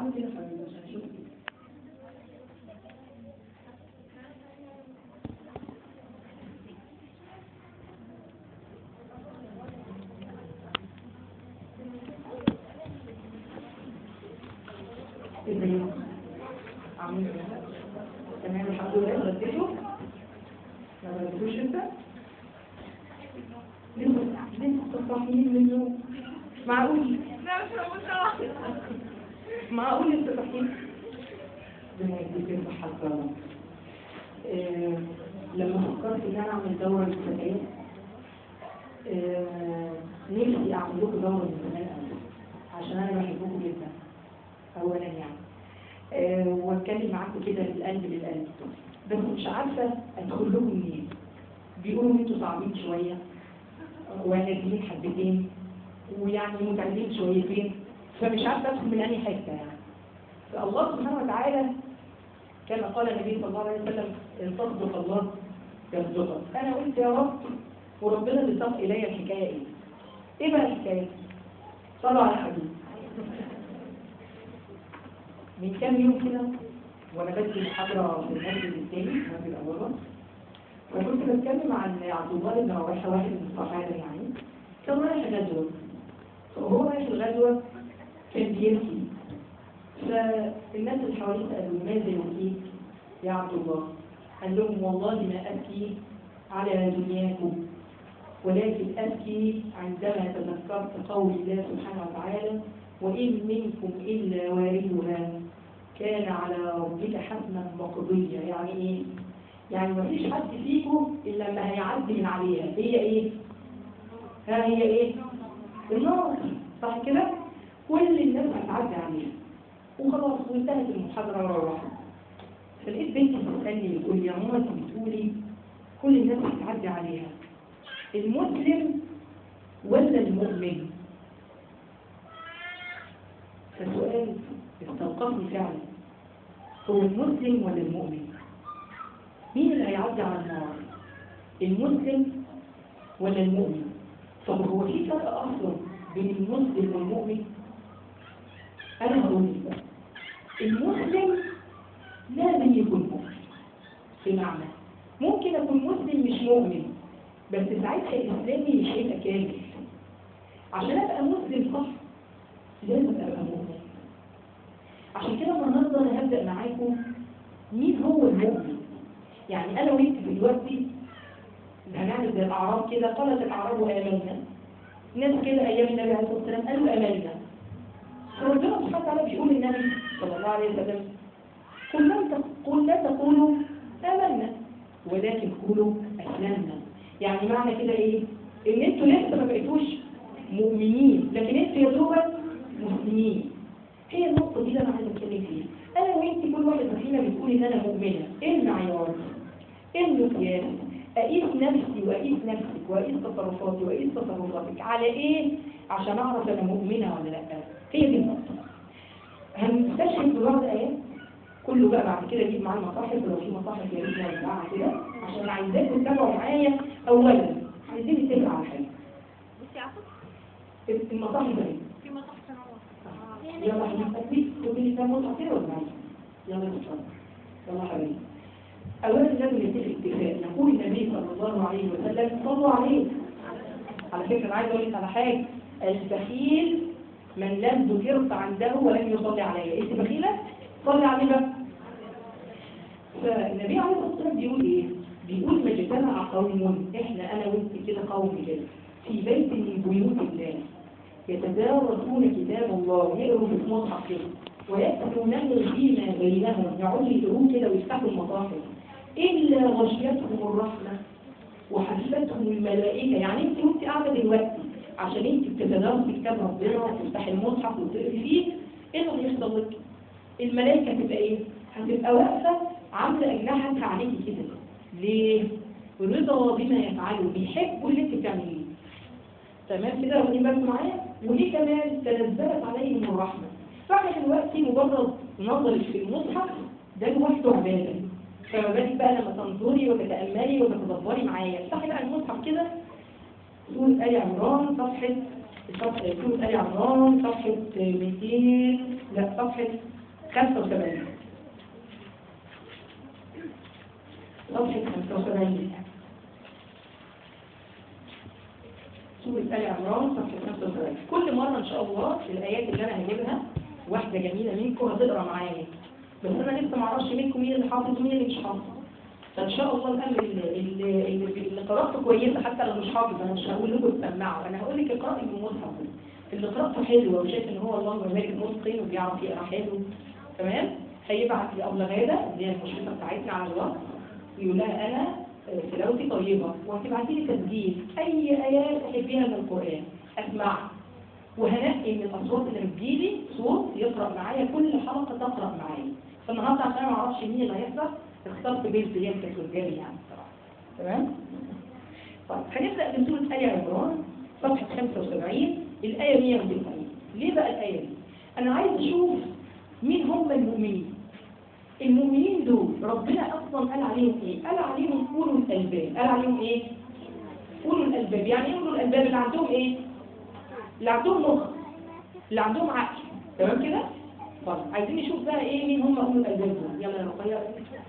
تعالوا كده حبيبي عشان اشوف كده ازيكم عاملين ايه تمام الحمد لله غديتوا ما غديتوش انت لسه لسه صاحيين من النوم معقول معقول انت صاحيين ربنا يديك الصحة والسلامة آه، لما فكرت ان انا اعمل دورة للفتيات آه، نفسي اعمل لكم دورة من زمان قوي عشان انا بحبكم جدا اولا يعني آه، واتكلم معاكم كده للقلب للقلب بس مش عارفه ادخل لكم منين بيقولوا ان انتوا صعبين شويه وهادين حبتين ويعني متعبين شويتين فمش عارفه ادخل من انهي حته يعني فالله سبحانه وتعالى كما قال النبي صلى الله عليه وسلم ان تصدق الله يصدقك انا قلت يا رب وربنا اللي ساق الي الحكايه ايه؟ ايه بقى الحكايه؟ صلوا على حبيبي من كام يوم كده وانا بدي محاضره في المسجد الثاني المسجد الاول وكنت بتكلم عن عبد الله بن رواحه واحد من الصحابه يعني كان رايح غزوه فهو رايح الغزوه كان بيبكي فالناس اللي حواليه سالوا ماذا يبكيك يا عبد الله قال لهم والله ما ابكي على دنياكم ولكن أبكي عندما تذكرت قول الله سبحانه وتعالى وإن منكم إلا واردها كان على ربك حتما مقضية يعني إيه؟ يعني ما فيش حد فيكم إلا ما هيعدي من عليها هي إيه؟ ها هي إيه؟ النار صح كده؟ كل الناس هتعدي عليها وخلاص وانتهت المحاضرة وروحت فلقيت بنتي بتسألني بتقول لي يا ماما انت بتقولي كل الناس هتعدي عليها المسلم ولا المؤمن فسؤال استوقفني فعلا هو المسلم ولا المؤمن مين اللي هيعدي على النار المسلم ولا المؤمن طب هو في فرق اصلا بين المسلم والمؤمن انا هقول لك بقى المسلم لازم يكون مؤمن بمعنى ممكن اكون مسلم مش مؤمن بس ساعتها الإسلامي مش هيبقى كامل عشان أبقى مسلم صح لازم أبقى مؤمن عشان كده النهارده أنا هبدأ معاكم مين هو المؤمن يعني أنا وأنت دلوقتي هنعمل زي الأعراب كده قالت الأعراب آمنا ناس كده أيام النبي عليه الصلاة والسلام قالوا آمنا فربنا سبحانه وتعالى بيقول للنبي صلى الله عليه وسلم قل لم قل لا تقولوا آمنا ولكن قولوا أسلمنا يعني معنى كده ايه ان انتوا لسه ما بقيتوش مؤمنين لكن انتوا يا دوبك مسلمين هي النقطة دي اللي انا عايزة اتكلم فيها انا وانت كل واحدة فينا بتقول ان انا مؤمنة ايه المعيار ايه المقياس اقيس نفسي واقيس نفسك واقيس تصرفاتي واقيس تصرفاتك على ايه عشان اعرف انا مؤمنة ولا لا هي دي النقطة هنستشهد ببعض ايات كله بقى بعد كده يجيب معاه المصاحف ولو في مصاحف يا ريت نوزعها كده عشان عايزاكم تتابعوا معايا اولا عايزين نتفق على حاجه بصي عفوا المصاحف اهي في مصح تنور يلا يا حبيبي تقولي لي كام مصحف كده ولا معايا يلا اتفضل يلا يا حبيبي اولا لازم نتفق اتفاق يقول النبي صلى الله عليه وسلم صلوا عليه على فكره انا عايز اقول لك على حاجه البخيل من لم ذكرت عنده ولم يصلي عليه انت بخيله صلي عليه بقى فالنبي عليه الصلاه والسلام بيقول ايه بيقول ما اجتمع قوم احنا انا وانت كده قوم كده في بيت من بيوت الله يتدارسون كتاب الله يقروا في المصحف كده ويكتبونه فيما بينهم يقعدوا يقروا كده ويفتحوا المصاحف الا غشيتهم الرحمه وحفتهم الملائكه يعني انت وانت قاعده دلوقتي عشان انت بتتدارسي كتاب ربنا وتفتحي المصحف وتقري فيه ايه اللي هيحصل لك؟ الملائكه هتبقى ايه؟ هتبقى واقفه عامله اجنحتها عليكي كده ليه؟ رضا بما يفعله بيحبوا اللي انت بتعمليه تمام كده واخدين بالكم معايا وليه كمان تنزلت عليهم الرحمه فاحنا دلوقتي مجرد نظرك في المصحف ده لوحده عباده فما بالك بقى لما تنظري وتتاملي وتتدبري معايا افتحي بقى المصحف كده سورة آل عمران صفحة صفحة سورة آل عمران صفحة 200 لا صفحة 75 صفحة 75 سورة آل عمران صفحة 75 كل مرة إن شاء الله الآيات اللي أنا هجيبها واحدة جميلة منكم هتقرا معايا بس أنا لسه معرفش منكم مين اللي حافظ ومين اللي مش حافظ فإن شاء الله الأمر اللي, اللي, اللي, اللي قراءته كويسة حتى لو مش حافظ أنا مش هقول لكم تسمعوا أنا هقول لك اقرأي بالمصحف اللي قراءته حلوة وشايف إن هو الله يبارك متقن وبيعرف يقرا حلو تمام هيبعت لي أبلة غادة اللي هي المشرفة بتاعتنا على الوقت ويقول لها أنا تلاوتي طيبة وهتبعتي لي تسجيل أي آيات تحبيها من القرآن أسمعها وهنقي من الأصوات اللي بتجيلي صوت يقرأ معايا كل حلقة تقرأ معايا فالنهاردة عشان ما أعرفش مين اللي هيحضر اخترت بنت هي كانت رجالي يعني بصراحة تمام؟ طيب هنبدأ بسورة آية عمران صفحة 75 الآية 190 ليه بقى الآية دي؟ أنا عايز أشوف مين هم المؤمنين المؤمنين دول ربنا أصلا قال عليهم إيه؟ قال عليهم أولو الألباب قال عليهم إيه؟ أولو الألباب يعني إيه أولو الألباب اللي عندهم إيه؟ اللي عندهم مخ اللي عندهم عقل تمام كده؟ طيب عايزين نشوف بقى إيه مين هم أولو الألباب دول يلا يا رقية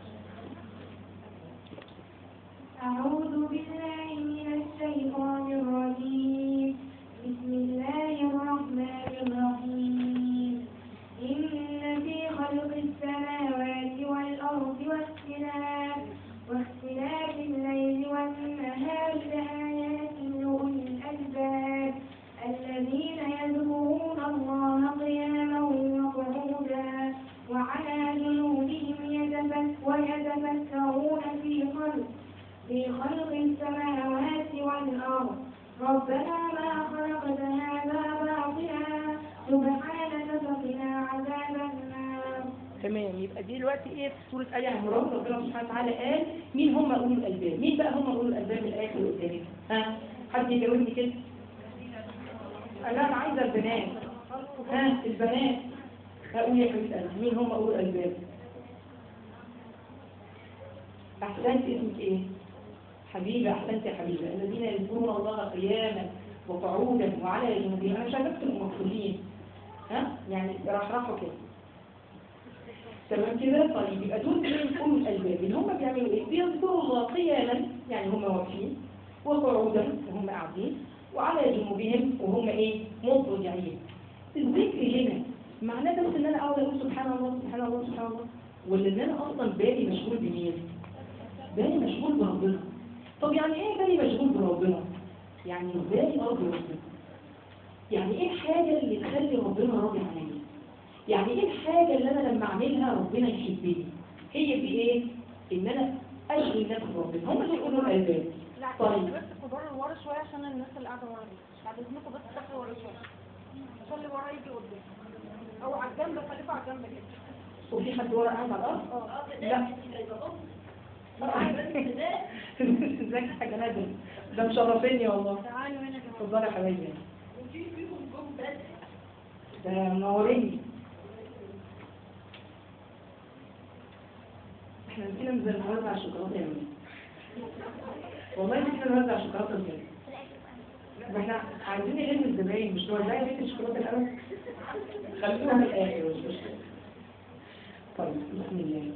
أعوذ بالله من الشيطان الرجيم بسم الله الرحمن الرحيم إن في خلق السماوات والأرض واختلاف واختلاف الليل والنهار لآيات لأولي الألباب الذين يذكرون الله قياما وقعودا وعلى جنوبهم يتفك- ويتفكرون في خلق في خلق السماوات والأرض ربنا ما خلقت هذا باطلا سبحانك فقنا عذاب النار تمام يبقى دي دلوقتي ايه في سورة آل عمران ربنا سبحانه وتعالى قال مين هم أولو الألباب مين بقى هم أولو الألباب الآية اللي قدامك ها حد يجاوبني كده لا أنا عايزة البنات ها البنات أقول يا حبيبة أنا مين هم أولو الألباب أحسنت اسمك إيه حبيبة أحسنت يا حبيبة الذين يذكرون الله قياما وقعودا وعلى جنوبهم أنا مش عايزة أكتب المفروضين ها يعني راح راحوا كده تمام كده طيب يبقى دول مين أولو الألباب اللي هم بيعملوا إيه؟ بيذكروا الله قياما يعني هم واقفين وقعودا وهم قاعدين وعلى جنوبهم وهم إيه؟ مضطجعين الذكر هنا معناه بس إن أنا أقعد أقول سبحان الله سبحان الله سبحان الله ولا إن أنا أصلا بالي مشغول بمين؟ بالي مشغول بربنا طب يعني إيه بالي مشغول بربنا؟ يعني بالي أرضي ربنا يعني إيه الحاجة اللي تخلي ربنا راضي عني؟ يعني ايه الحاجة اللي انا لما اعملها ربنا يحبني هي دي ايه ان انا اشغل نفسي بربنا هم اللي يقولوا الالباب لا طيب. بس كبار ورا شوية عشان الناس اللي قاعدة ورا دي بعد اذنكم بس تاخدوا ورا شوية عشان اللي ورا يجي قدام او على الجنب خليكوا على الجنب كده وفي حد ورا قاعد على الارض لا ازيك يا حاجه نادر ده مشرفيني والله تعالوا هنا يا جماعة اتفضلي يا حبايبي ده منوريني احنا نسينا ننزل نوزع الشوكولاته يا مين والله نسينا نوزع الشوكولاته بجد ما احنا عايزين نلم الزباين مش نوزعي بيت الشوكولاته الاول خلينا في الاخر مش مشكله طيب بسم الله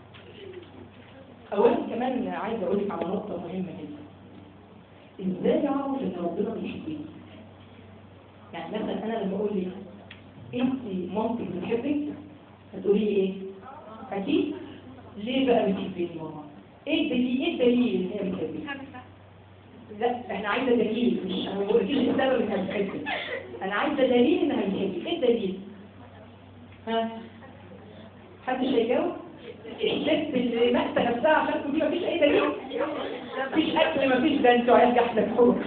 اولا كمان عايز اقول لك على نقطه مهمه جدا ازاي اعرف ان ربنا بيحبني يعني مثلا انا لما اقول لك انت مامتك بتحبك هتقولي لي ايه اكيد ليه بقى بتحبني ماما ايه الدليل ايه الدليل ان هي بتحبك لا احنا عايزه دليل مش انا ما بقولكيش السبب انها بتحبك انا عايزه دليل انها بتحبك ايه الدليل ها حد هيجاوب الست اللي ماسكه نفسها عشان تقولي مفيش اي دليل مفيش اكل مفيش ده انتوا عيال جحده حر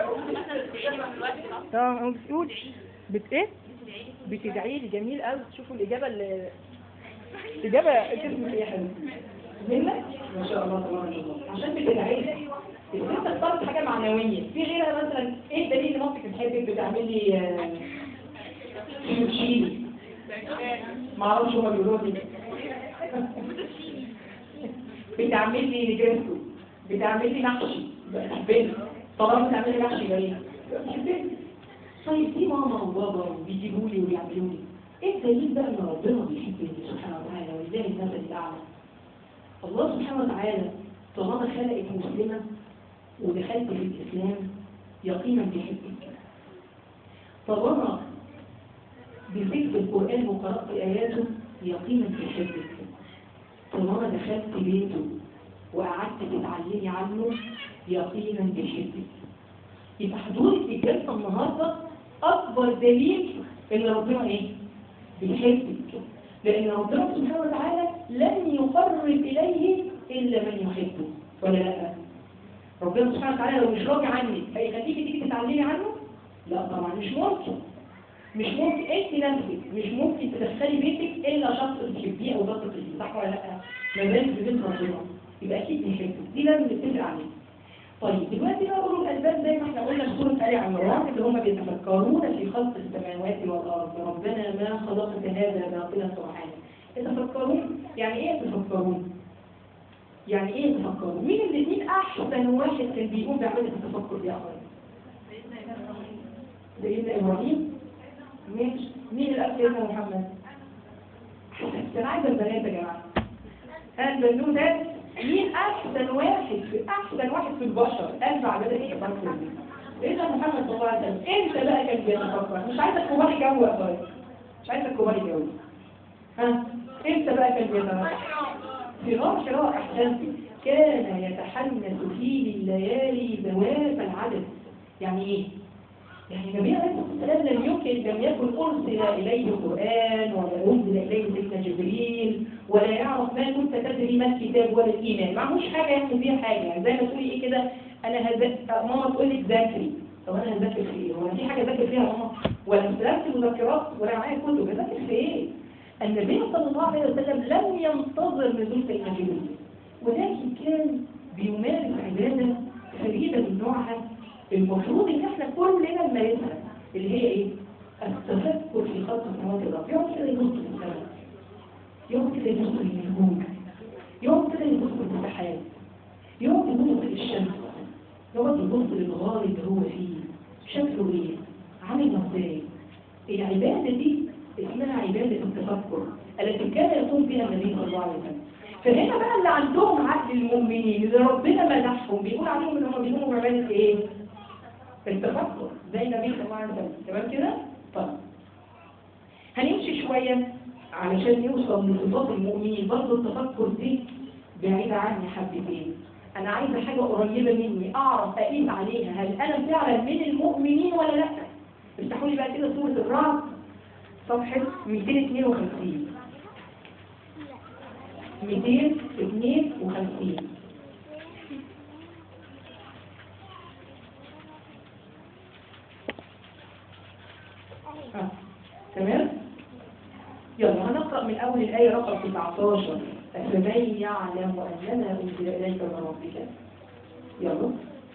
اه بتقول بت ايه بتدعي لي جميل قوي تشوفوا الاجابه اللي الاجابه اسمك ايه يا حبيبي منك ما شاء الله تبارك الله عشان بتدعي لي الست اختارت حاجه معنويه في غيرها مثلا ايه الدليل ان مامتك بتحبك بتعمل لي آه، كيموتشيني ما اعرفش هما بيقولوا لي بتعمل لي نجرسكو بتعمل لي محشي بحبني طالما بتعمل لي محشي يبقى ايه بحبني طيب دي ماما وبابا وبيجيبوا لي وبيعملوا لي ايه الدليل بقى ان ربنا بيحبني سبحانه وتعالى ولله المثل الاعلى الله سبحانه وتعالى طالما خلقك مسلمه ودخلت في الاسلام يقينا بيحبك طالما بذكر القران وقرات اياته يقينا بيحبك طالما دخلت بيته وقعدت تتعلمي عنه يقينا بيحبك يبقى حضورك في الجلسه النهارده اكبر دليل ان ربنا ايه؟ بيحبك لان ربنا سبحانه وتعالى لن يقرب اليه الا من يحبه ولا لا؟ ربنا سبحانه وتعالى لو مش راضي عنك هيخليكي تيجي تتعلمي عنه؟ لا طبعا مش ممكن مش ممكن انت نفسك مش ممكن تدخلي بيتك الا شخص بتحبيه او شخص بتحبيه صح ولا لا؟ ما بالك ببيت ربنا يبقى اكيد بيحبك دي لازم نتفق عليها طيب دلوقتي بقى اقول الالباب زي ما احنا قلنا في سوره ال عمران اللي هم بيتفكرون في خلق السماوات والارض ربنا ما خلقت هذا باطلا سبحانك يتفكرون يعني ايه يتفكرون يعني ايه يتفكرون مين اللي مين احسن واحد كان بيقوم بعمليه التفكر دي يا اخوان سيدنا ابراهيم ماشي مين اللي قال سيدنا محمد انا عايزه البنات يا جماعه البنوتات مين احسن واحد في احسن واحد في البشر قلب عباده التفكر دي سيدنا محمد صلى الله عليه وسلم امتى بقى كان بيتفكر مش عايزه الكبار يجاوبوا يا طيب مش عايزه الكبار يجاوبوا ها امتى بقى كان بيتفكر في غار حراء احسنتي كان يتحنث فيه الليالي ذوات العدد يعني ايه يعني النبي عليه الصلاه والسلام لم يمكن لم يكن ارسل اليه قران ولا انزل اليه سيدنا جبريل ولا يعرف ما كنت تدري ما الكتاب ولا الايمان معهوش حاجه يعمل بيها حاجه يعني زي ما تقولي ايه كده انا هذاكر ماما تقول لك ذاكري طب انا هذاكر في ايه؟ هو انا في حاجه اذاكر فيها يا ماما؟ ولا استلمت مذكرات ولا معايا كتب اذاكر في ايه؟ النبي صلى الله عليه وسلم لم ينتظر نزول سيدنا جبريل ولكن كان بيمارس عباده فريده من نوعها المفروض ان احنا كلنا نمارسها اللي هي ايه؟ التفكر في خلق السماوات والارض يقعد كده يبص في السماء يقعد كده يبص في النجوم يقعد كده يبص في السحاب يقعد يبص في الشمس يقعد يبص للغار اللي هو فيه شكله ايه؟ عامل ازاي؟ العباده دي اسمها عباده التفكر التي كان يقوم بها النبي صلى الله عليه وسلم فهنا بقى اللي عندهم عقل المؤمنين اللي ربنا مدحهم بيقول عليهم ان هم بيقوموا بعباده ايه؟ التفكر زي النبي صلى الله عليه وسلم تمام كده؟ طيب هنمشي شوية علشان نوصل لصفات المؤمنين برضه التفكر دي بعيدة عني حبتين أنا عايزة حاجة قريبة مني أعرف أقيس عليها هل أنا فعلا من المؤمنين ولا لأ؟ افتحوا لي بقى كده سورة الرعد صفحة 252 252 آه. تمام يلا هنقرأ من أول الآية رقم 19 فمن يعلم أننا أنزل إليك من ربك يلا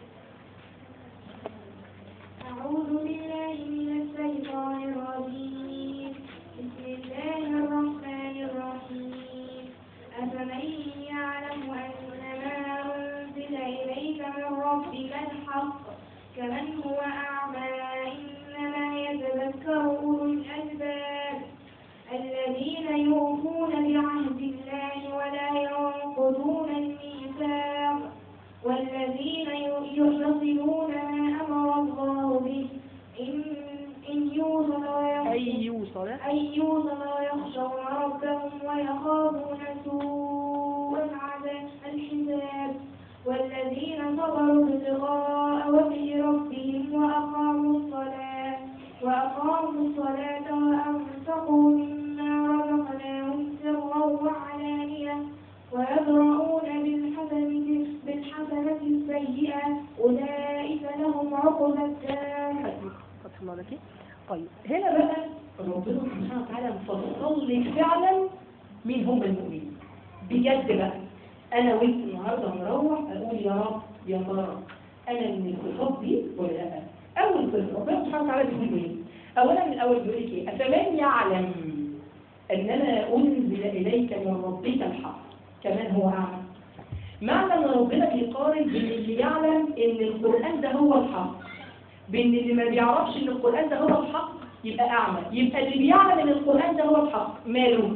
أعوذ بالله من الشيطان الرجيم بسم الله الرحمن الرحيم أفمن يعلم أن ما أنزل إليك من ربك الحق كمن هو أعمى إنما يتذكر أولو الألباب الذين يوفون بعهد الله ولا ينقضون الميثاق والذين يصلون ما أمر الله به إن إن يوصل ويخشى أي يوصل أن يوصل ويخشون ربهم ويخافون سوء العذاب الحساب والذين صبروا ابتغاء وجه ربهم وأقاموا الصلاة وأقاموا الصلاة وأنفقوا مما رزقناهم سرا وعلانية ويدرؤون بالحسنة بالحسنة السيئة أولئك لهم عقبى الدار فتح الله لك طيب هنا بقى ربنا سبحانه وتعالى مفصل لي فعلا مين هم المؤمنين بجد بقى انا وانت النهارده نروح اقول يا رب يا ترى انا من الصفات دي ولا لا اول صفه ربنا سبحانه وتعالى بيقول ايه اولا من الاول بيقول لك ايه افمن يعلم انما انزل اليك من ربك الحق كمان هو اعلم معنى ان ربنا بيقارن بين اللي يعلم ان القران ده هو الحق بين اللي ما بيعرفش ان القرآن ده هو الحق يبقى أعمى يبقى اللي بيعلم ان القرآن ده هو الحق ماله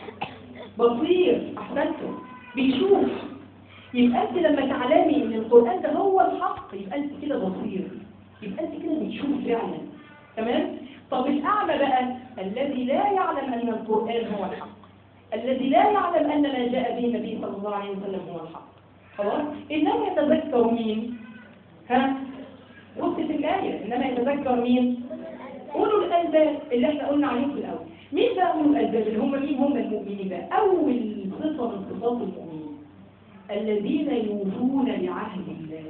بصير أحسنتم بيشوف يبقى أنت لما تعلمي ان القرآن ده هو الحق يبقى أنت كده بصير يبقى أنت كده بتشوف فعلا تمام طب الأعمى بقى الذي لا يعلم أن القرآن هو الحق الذي لا يعلم أن ما جاء به النبي صلى الله عليه وسلم هو الحق خلاص إنما يتذكر مين ها وصلت الآية إنما يتذكر مين أولو الألباب اللي احنا قلنا عليهم في الأول مين بقى أولو الألباب اللي هم مين هم المؤمنين بقى أول صفة من صفات المؤمنين الذين يوفون بعهد الله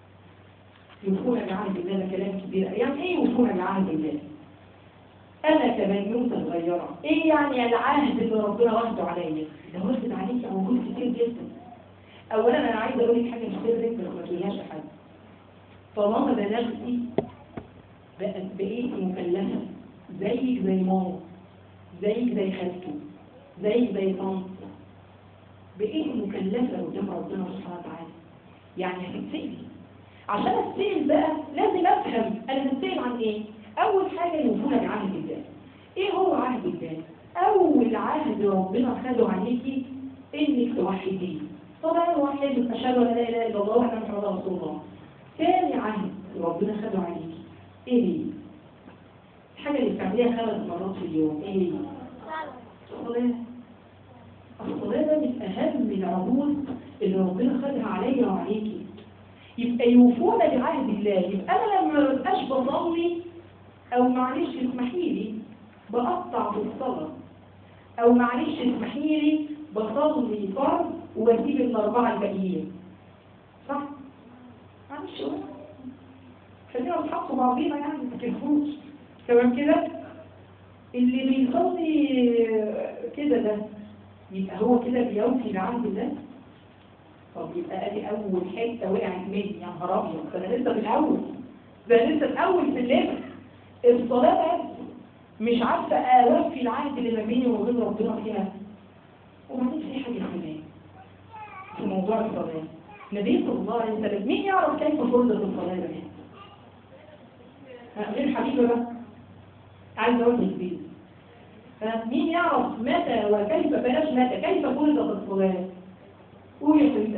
يوفون بعهد الله ده كلام كبير يعني ايه يوفون بعهد الله انا كبنوته صغيره ايه يعني العهد اللي ربنا واخده عليا ده واخد عليك عهود كتير جدا اولا انا عايزه اقول لك حاجه مش كده بس ما تقولهاش لحد طالما بلغتي بقت بقيت مكلفه زيك زي ماما زيك زي خالته زيك زي طنط بقيت مكلفه قدام ربنا سبحانه وتعالى يعني هتتسألي عشان اتسأل بقى لازم افهم انا هتسأل عن ايه اول حاجه يوفون بعهد الله ايه هو عهد الله اول عهد ربنا خده عليكي انك توحديه طبعا واحد اشهد ان لا اله الا الله وان محمد رسول الله ثاني عهد ربنا خده عليكي ايه هي الحاجه اللي بتعمليها خمس مرات في اليوم ايه هي الصلاه الصلاه ده من اهم العهود اللي ربنا خدها عليا وعليكي يبقى يوفون بعهد الله يبقى انا لما ما ببقاش بصلي او معلش اسمحي لي بقطع في الصلاه او معلش اسمحي لي بصلي فرض واسيب الاربعه الباقيين صح معلش بقى. خلينا نحط بعضينا يعني ما تكلفوش تمام كده اللي بيصلي كده ده يبقى هو كده بيوفي بعهد الله طب يبقى ادي اول حته وقعت مني يا نهار ابيض ده انا لسه في الاول ده أنا لسه الاول في الليل الصلاه بس مش عارفه اوفي العهد اللي ما بيني وما بين ربنا فيها وبعدين في حاجه كمان في موضوع الصلاه النبي صلى الله عليه وسلم مين يعرف كيف فرضت الصلاه يا بنات؟ ها، غير حبيبه بقى عايز اقول لك بيه ها، مين يعرف متى وكيف بلاش متى كيف فرضت الصلاه قول يا سيدة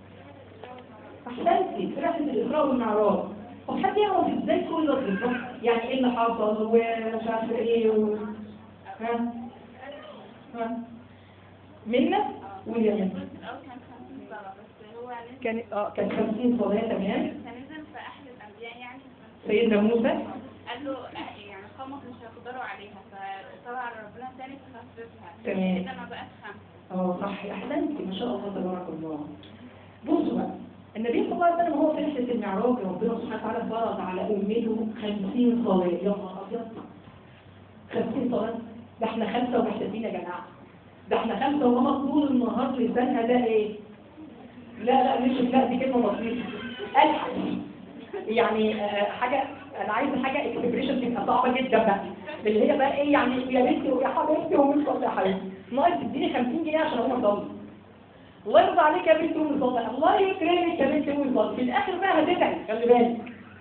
أحسنتي في رحلة الإسراء والمعراج طب حد يعرف إزاي كل ده بالظبط يعني إيه اللي حصل ومش عارفة إيه و... ها ها منا قول يا منا الأول كان 50 صلاة بس هو نزل كان اه كان 50 صلاة تمام كان نزل في أحد الأنبياء يعني سيدنا موسى قال له أه، يعني قامت مش هيقدروا عليها فطبعا ربنا تاني خففها تمام. كده ما بقت خمسة اه صح احسنتي ما شاء الله تبارك الله بصوا بقى النبي صلى الله عليه وسلم هو في رحله المعراج ربنا سبحانه وتعالى فرض على امته 50 صلاه يا نهار ابيض 50 صلاه ده احنا خمسه ومحتاجين يا جماعه ده احنا خمسه وماما طول النهار لسانها ده ايه لا لا مش لا دي كلمه بسيطه الحق يعني آه، حاجه انا عايزه حاجه اكسبريشن تبقى صعبه جدا بقى اللي هي بقى ايه يعني يا بنتي ويا حبيبتي ومش صلي يا حبيبتي ناقص تديني 50 جنيه عشان اقوم اصلي الله يرضى عليك يا بنتي قومي صلي الله يكرمك يا بنتي قومي صلي في الاخر بقى هتدعي خلي بالك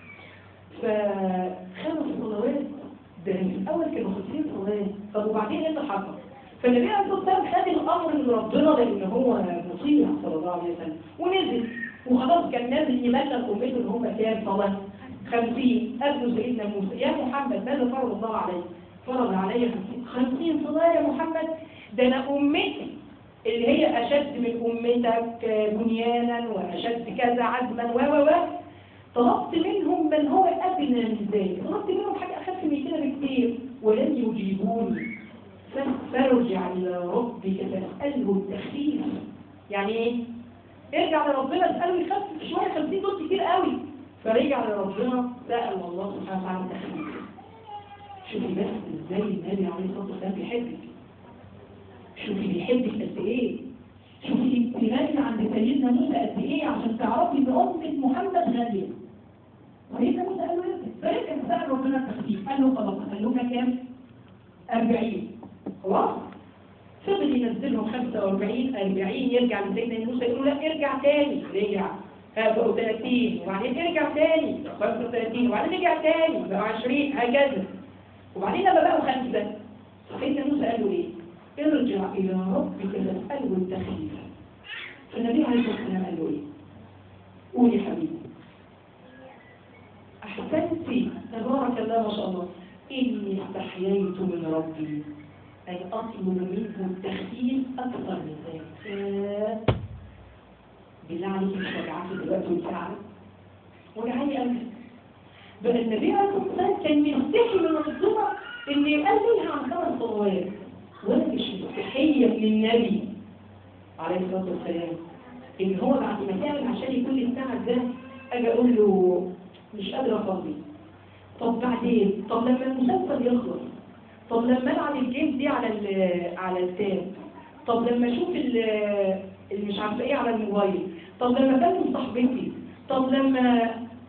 فخمس صلوات ده في الاول كانوا 50 صلاه طب وبعدين ايه اللي حصل؟ فالنبي عليه الصلاه والسلام خد الامر من ربنا لان هو مصيبه صلى الله عليه وسلم ونزل وخلاص كان نازل يبلغ امته ان هم كام صلاه 50 قبل سيدنا موسى يا محمد ماذا فرض الله عليك؟ فرض علي 50 50 صلاه يا محمد ده انا امتي اللي هي اشد من امتك بنيانا واشد كذا عزما و و و طلبت منهم من هو ادنى من ذلك طلبت منهم حاجه اخف من كده بكتير ولم يجيبوني فارجع الى ربك فاساله التخفيف يعني ايه ارجع لربنا اساله يخفف شويه 50 دول كتير قوي فرجع لربنا سال الله سبحانه وتعالى التخفيف شوفي بس ازاي النبي عليه الصلاه والسلام بيحبك شوفي بيحبك قد ايه شوفي انت غالية عند سيدنا موسى قد ايه عشان تعرفي ان أمة محمد غالية سيدنا موسى قال له ايه؟ فرجع سأل ربنا التخفيف قال له خلاص خلونا كام؟ 40 خلاص؟ فضل ينزلهم 45 40 يرجع لسيدنا موسى يقول له لا ارجع تاني رجع ها بقوا 30 وبعدين ارجع تاني 35 وبعدين رجع تاني بقوا 20 هكذا وبعدين لما بقوا خمسة سيدنا موسى قال له ايه؟ ارجع الى ربك فاسأله التخليف فالنبي عليه الصلاة والسلام قال له ايه؟ قول يا حبيبي أحسنتي تبارك الله ما شاء الله إني استحييت من ربي أي أطلب منه التخفيف أكثر من ذلك آه. بالله عليك مش وجعتي دلوقتي وتعب وجعاني قلبي بل النبي عليه الصلاة والسلام كان مستحي من الظلمة إن يقللها عن خمس صلوات وأنا مش مستحية من النبي عليه الصلاة والسلام إن هو بعد ما تعمل عشان يكون الساعة ده أجي أقول له مش قادرة أصلي طب بعدين طب لما المسلسل يخلص طب لما العب الجيم دي على ال على التاب طب لما اشوف ال- اللي مش عارفه ايه على الموبايل طب لما اكلم صاحبتي طب لما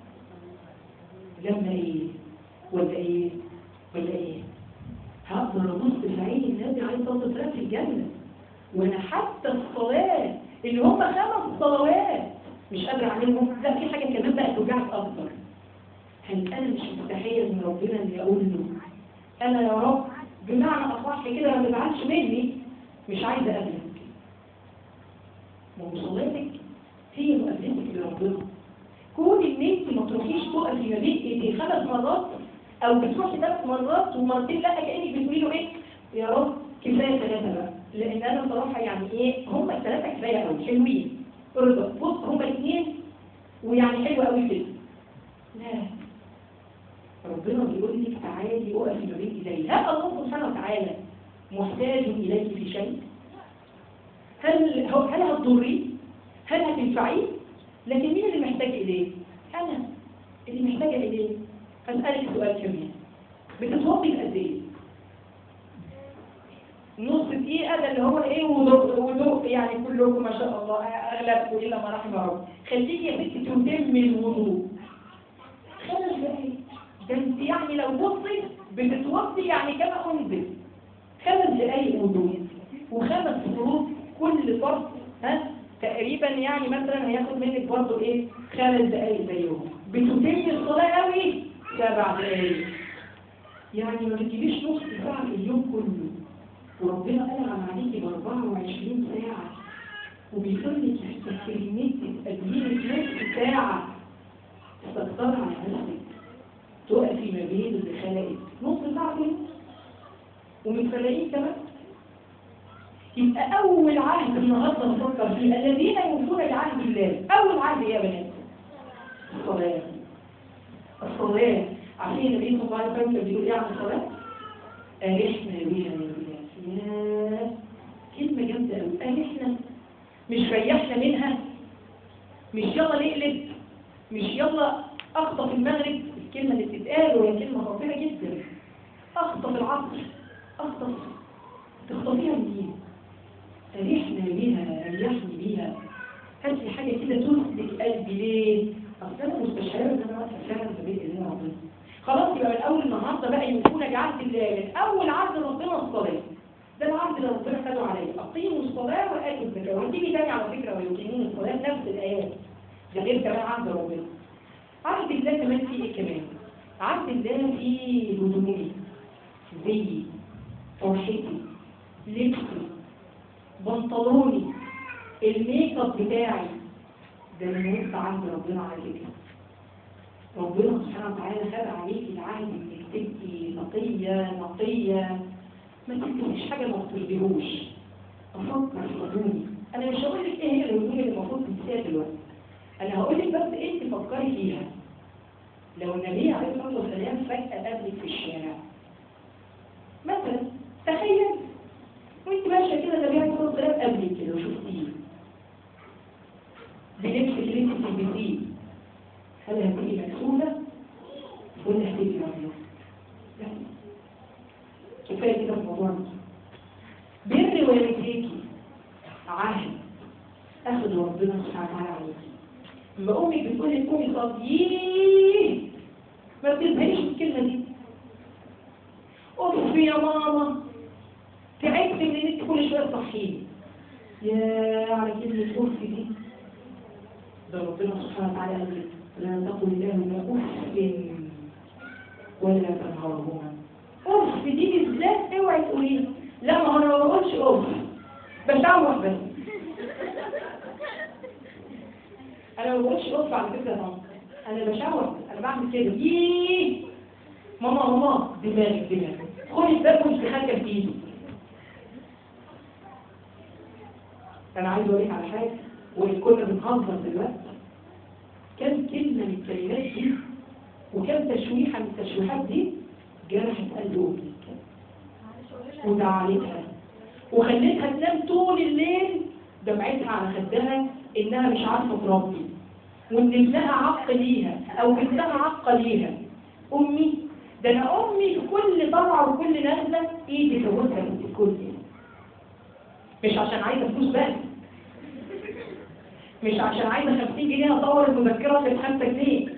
لما ايه ولا ايه ولا ايه هقدر ابص في عين النبي عليه الصلاه والسلام في الجنه وانا حتى الصلاه اللي هم خمس صلوات مش قادر اعملهم لا في حاجه كمان بقى توجعك اكتر هل انا مش مستحيل من ربنا اللي اقول له انا يا رب بمعنى اصح كده ما تزعلش مني مش عايزه اقابلك ما هو صلاتك هي مقدمتك لربنا كون ان انت ما تروحيش تقفي ما بين ايدي خمس مرات او بتروحي ثلاث مرات ومرتين لا كانك بتقولي له ايه يا رب كفايه ثلاثه بقى لان انا بصراحه يعني ايه هم الثلاثه كفايه قوي حلوين رضا بص هم الاثنين ويعني حلوه قوي كده لا ربنا بيقول لك تعالي وقفي ما بين ايدي هل الله سبحانه وتعالى محتاج اليك في شيء هل هل هتضريه هل هتنفعيه لكن مين اللي محتاج اليه انا اللي محتاجه اليه هسالك سؤال كمان بتتوضي قد ايه نص دقيقة ده اللي هو ايه وضوء وضوء يعني كلكم ما شاء الله اغلبكم الا ما رحم ربي خليكي يا ستي تتم الوضوء خمس دقايق ده انت يعني لو بصي بتتوضي يعني كما انزل خمس دقايق وضوء وخمس فروض كل فرض ها تقريبا يعني مثلا هياخد منك برضه ايه خمس دقايق زيهم بتتم الصلاة قوي سبع دقايق يعني ما بتجيبيش نص ساعة في اليوم كله وربنا أنعم عليكي ب 24 ساعة وبيقول لك تستخدمي ان انت تقدمي نص ساعة تستكتر على نفسك تقفي ما بين اللي خلقك نص ساعة كده ومتفرقين كمان يبقى أول عهد النهارده نفكر فيه الذين يوفون بعهد الله أول عهد إيه يا بنات الصلاة الصلاة عارفين النبي صلى الله عليه وسلم كان بيقول إيه عن الصلاة؟ أرحنا بها يا بلاد يا كلمة جامدة أوي أرحنا مش ريحنا منها مش يلا نقلب مش يلا أخطف المغرب الكلمة اللي بتتقال وهي كلمة خطيرة جدا أخطف العصر أخطف تخطفيها منين؟ أريحنا بها أريحني بيها هات لي حاجة كده تسلك قلبي ليه؟ أصل أنا مستشعرة إن أنا واقفة فعلا في بيت الله ربنا خلاص يبقى من أول النهاردة بقى يكون عهد الله من أول عهد ربنا الصلاة ده العهد اللي ربنا خده عليه أقيموا الصلاة وآتوا الزكاة وهتيجي تاني على فكرة ويقيمون الصلاة نفس الآيات ده غير كمان عهد ربنا عهد الله كمان فيه إيه كمان؟ عهد الله فيه هدومي زيي فرحتي لبسي بنطلوني الميك اب بتاعي ده من وسط عهد ربنا على فكره ربنا سبحانه وتعالى خلق عليك العهد انك تبقي نقيه نقيه ما تكتبش حاجه ما تطلبيهوش افكر في هدومي انا مش هقول لك ايه هي الهدوم اللي المفروض تنسيها دلوقتي انا هقول لك بس انت فكري فيها لو النبي عليه الصلاه والسلام فجاه قابلك في الشارع مثلا تخيل وانت ماشيه كده النبي عليه الصلاه والسلام قابلك كده وشفتيه بلبس اللي انت تلبسيه هل هتبقي مكسوفه ولا هتبقي مريضه؟ لا كفايه كده الموضوع ده بر والديكي عهد اخد ربنا سبحانه وتعالى عليكي لما امك بتقول لك قومي صلي ما بتزهقيش من الكلمه دي اطفي يا ماما تعبت من ان انت كل شويه تصحيني يا على كلمه اطفي دي ده ربنا سبحانه وتعالى قال لك لا تقل لهما اف ولا تنهرهما اف دي بالذات اوعي تقولي لا ما هو انا ما بقولش اف بشوح بس انا ما بقولش اف على فكره يا ماما انا بشوح انا بعمل كده ييه ماما ماما دماغك دماغك خدي الباب وانت خارجه بايدي انا عايز اقول لك على حاجه وكنا بنهزر دلوقتي كم كلمه من الكلمات دي وكم تشويحه من التشويحات دي جرحت قلب امي وزعلتها وخلتها تنام طول الليل دمعتها على خدها انها مش عارفه تربي وان ابنها عق ليها او بنتها عق ليها امي ده انا امي في كل طلعه وكل نازله ايدي كوتها بنت الكل مش عشان عايزه فلوس بس مش عشان عايزه 50 جنيه اطور المذكره في 5 جنيه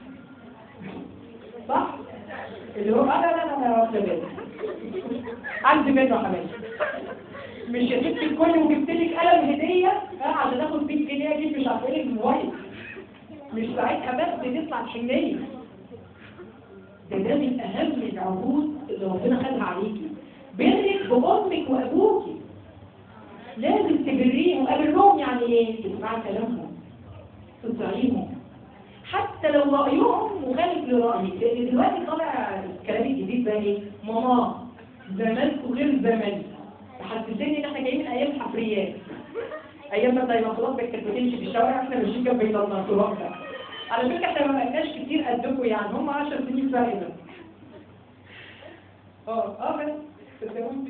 صح اللي هو لا لا لا لا واخده بالي عندي منه يا حبايبي مش يا ستي الكل وجبت لك قلم هديه اه عشان اخد 100 جنيه اجيب مش عارفه ايه الموبايل مش ساعتها بس تطلع حنيه ده ده من اهم العهود اللي ربنا خدها عليكي برك بامك وابوكي لازم تبريهم قبلهم يعني ايه تسمعي كلامهم تطيعيهم حتى لو رايهم مخالف لرايك لان دلوقتي طالع الكلام الجديد بقى ايه ماما زمانكم غير زماني تحسسني ان احنا جايين من ايام الحفريات ايام ما الديناصورات كانت بتمشي في الشوارع احنا ماشيين جنب الديناصورات ده على فكره احنا ما بقيناش كتير قدكم يعني هم 10 سنين فرق بس اه اه بس صدقوني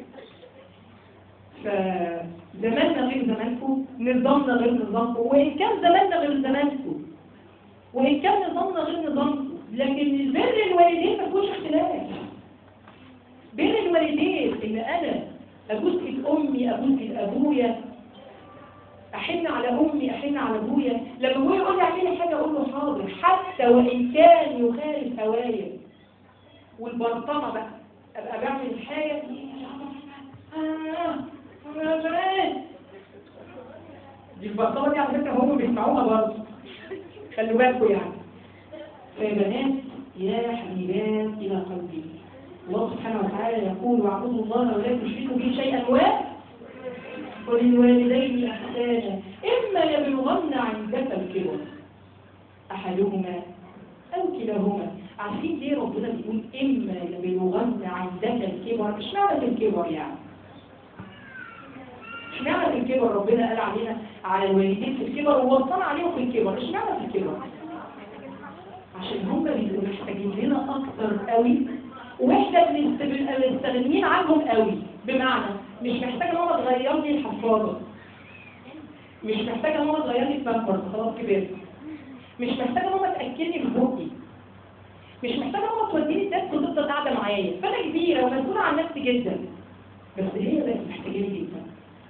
فزماننا غير زمانكم نظامنا غير نظامكم وإن كان زماننا غير زمانكم وإن كان نظامنا غير نظامكم لكن بر الوالدين ما فيهوش اختلاف بر الوالدين إن أنا أبوس إيد أمي أبوس إيد أبويا أحن على أمي أحن على أبويا لما أبويا يقول لي اعملي حاجة أقول له حاضر حتى وإن كان يخالف هوايا والبرطمة بقى أبقى بعمل حاجة آه يا بنات دي البطاقة دي على فكرة هم بيسمعوها برضه خلوا بالكم يعني فيا بنات يا حبيبات إلى قلبي الله سبحانه وتعالى يقول واعبدوا الله ولا تشركوا به شيئا و وللوالدين إحسانا إما يبلغن عندك الكبر أحدهما أو كلاهما عارفين ليه ربنا بيقول إما يبلغن عندك الكبر مش معنى الكبر يعني اشمعنى في الكبر ربنا قال علينا على الوالدين في الكبر ووصانا عليهم في الكبر اشمعنى في الكبر عشان هم بيبقوا محتاجين لنا اكتر قوي واحنا بنست- بنبقى مستغنيين عنهم قوي بمعنى مش محتاجه ماما تغير لي الحفاضه مش محتاجه ماما تغير لي البامبرز خلاص كبرت مش محتاجه ماما تاكلني في بوقي مش محتاجه ماما توديني الدرس وتفضل قاعده معايا فانا كبيره ومسؤوله عن نفسي جدا بس هي بقت محتاجاني جدا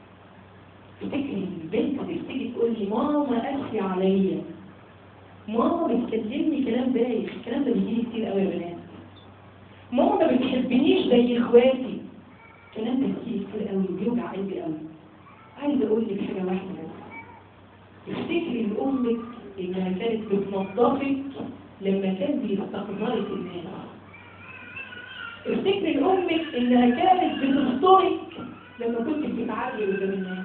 تفتكري البنت تفتكري تقول لي ماما قاسي عليا ماما بتكلمني كلام بايخ الكلام ده بيجيلي كتير قوي يا بنات ماما ما بتحبنيش زي اخواتي الكلام ده بيجيلي كتير قوي وبيوجع قلبي قوي عايزه اقول لك حاجه واحده بس افتكري لامك انها كانت بتنظفك لما كان بيستقبلك الناس افتكري لامك انها كانت بتسترك لما كنت بتتعالي قدام الناس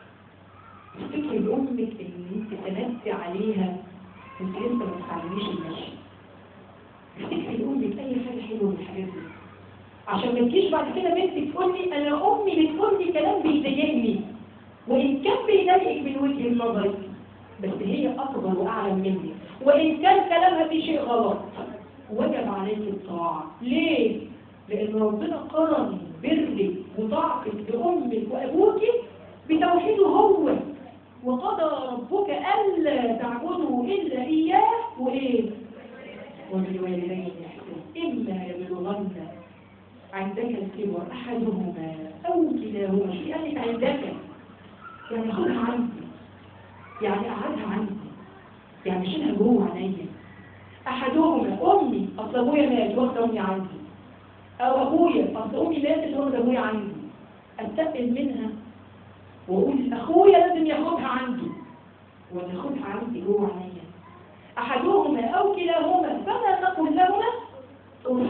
افتكري لامك ان انت تنسي عليها وانت لسه ما تتعلميش المشي افتكري لامك اي حاجه حلوه من الحاجات دي عشان ما تجيش بعد كده بنتك تقول لي انا امي بتقول لي كلام بيضايقني وان كان بيضايقك من وجهه نظري بس هي اكبر واعلم مني وان كان كلامها فيه شيء غلط وجب عليك الطاعه ليه لان ربنا قرن برك وطاعتك لامك وابوك بتوحيده هو وقضى ربك الا تعبدوا الا اياه وايه وبالوالدين احسانا اما يبلغن عندك الكبر احدهما او كلاهما في قال لك عندك يعني خذها عندي يعني قعدها عندي يعني شيلها جوه عينيا احدهما امي اصل ابويا مات واخده امي عندي او ابويا اصل امي ماتت واخده ابويا عندي استقبل منها واقول اخويا لازم ياخدها عندي ولا خدها عندي جوه عينيا احدهما او كلاهما فلا تقل لهما اف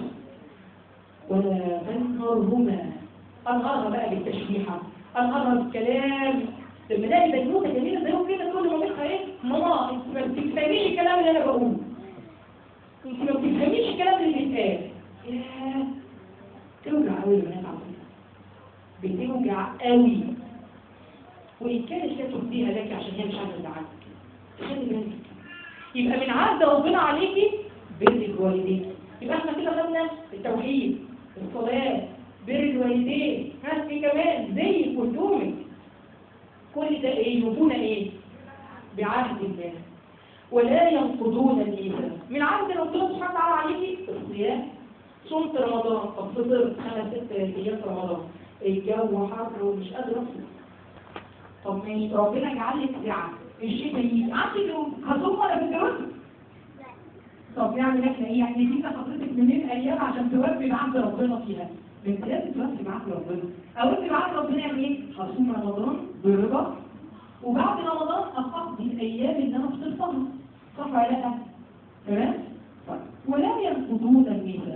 ولا تنهرهما انهارها بقى بالتشبيحه انهارها بالكلام لما الاقي بنوته جميله زيهم كده تقول لمامتها ايه ماما انت ما بتفهميش الكلام اللي انا بقوله انت ما بتفهميش الكلام اللي بيتقال ياه توجع قوي البنات على فكره بتوجع قوي وان كانت لا تبديها لك عشان هي مش عايزه تزعلك خلي بالك يبقى من عهد ربنا عليكي بر الوالدين يبقى احنا كده خدنا التوحيد الصلاه بر الوالدين ها في كمان زي قدومك كل ده ايه يوفون ايه بعهد الله ولا ينقضون الميثاق من عهد ربنا سبحانه وتعالى عليكي الصيام صمت رمضان طب فطرت خمس ست ايام في رمضان الجو حر ومش قادر افطر طب ماشي ربنا جعل لك ساعه الشتاء يجي عندك هصوم ولا في الدراسه طب نعمل احنا ايه يعني دي حضرتك منين ايام عشان توفي بعهد ربنا فيها من لازم توفي بعهد ربنا اوفي بعهد ربنا يعني ايه هصوم رمضان برضا وبعد رمضان اقضي الايام اللي انا فطرتها صح ولا لا تمام طيب. ولا ينقضون الميثاق